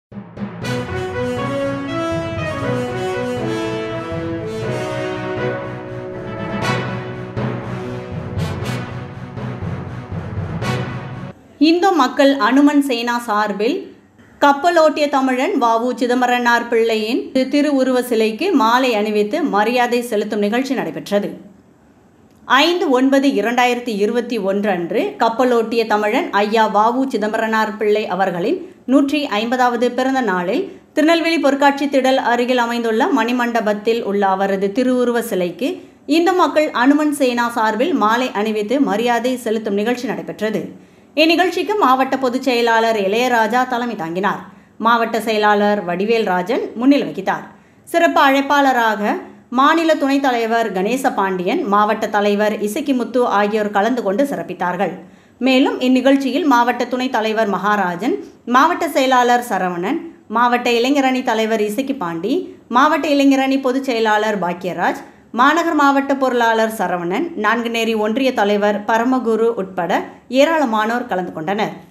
இந்து மக்கள் அனுமன் சேனா சார்பில் கப்பலோட்டிய தமிழன் வவு சிதம்பரனார் பிள்ளையின் திருவுருவ சிலைக்கு மாலை அணிவித்து மரியாதை செலுத்தும் நிகழ்ச்சி நடைபெற்றது ஐந்து ஒன்பது இரண்டாயிரத்தி இருபத்தி ஒன்று அன்று கப்பலோட்டிய தமிழன் ஐயா வவு சிதம்பரனார் பிள்ளை அவர்களின் நூற்றி ஐம்பதாவது பிறந்த நாளில் திருநெல்வேலி பொற்காட்சி திடல் அருகில் அமைந்துள்ள மணிமண்டபத்தில் உள்ள அவரது திருவுருவ சிலைக்கு இந்து மக்கள் அனுமன் சேனா சார்பில் மாலை அணிவித்து மரியாதை செலுத்தும் நிகழ்ச்சி நடைபெற்றது இந்நிகழ்ச்சிக்கு மாவட்ட பொதுச் செயலாளர் இளையராஜா தலைமை தாங்கினார் மாவட்ட செயலாளர் வடிவேல் ராஜன் முன்னிலை வகித்தார் சிறப்பு அழைப்பாளராக மாநில துணைத் தலைவர் கணேச பாண்டியன் மாவட்ட தலைவர் இசக்கிமுத்து ஆகியோர் கலந்து கொண்டு சிறப்பித்தார்கள் மேலும் இந்நிகழ்ச்சியில் மாவட்ட துணைத் தலைவர் மகாராஜன் மாவட்ட செயலாளர் சரவணன் மாவட்ட இளைஞரணி தலைவர் இசக்கி பாண்டி மாவட்ட இளைஞரணி பொதுச் செயலாளர் பாக்கியராஜ் மாநகர் மாவட்ட பொருளாளர் சரவணன் நான்குநேரி ஒன்றிய தலைவர் பரமகுரு உட்பட ஏராளமானோர் கலந்து கொண்டனர்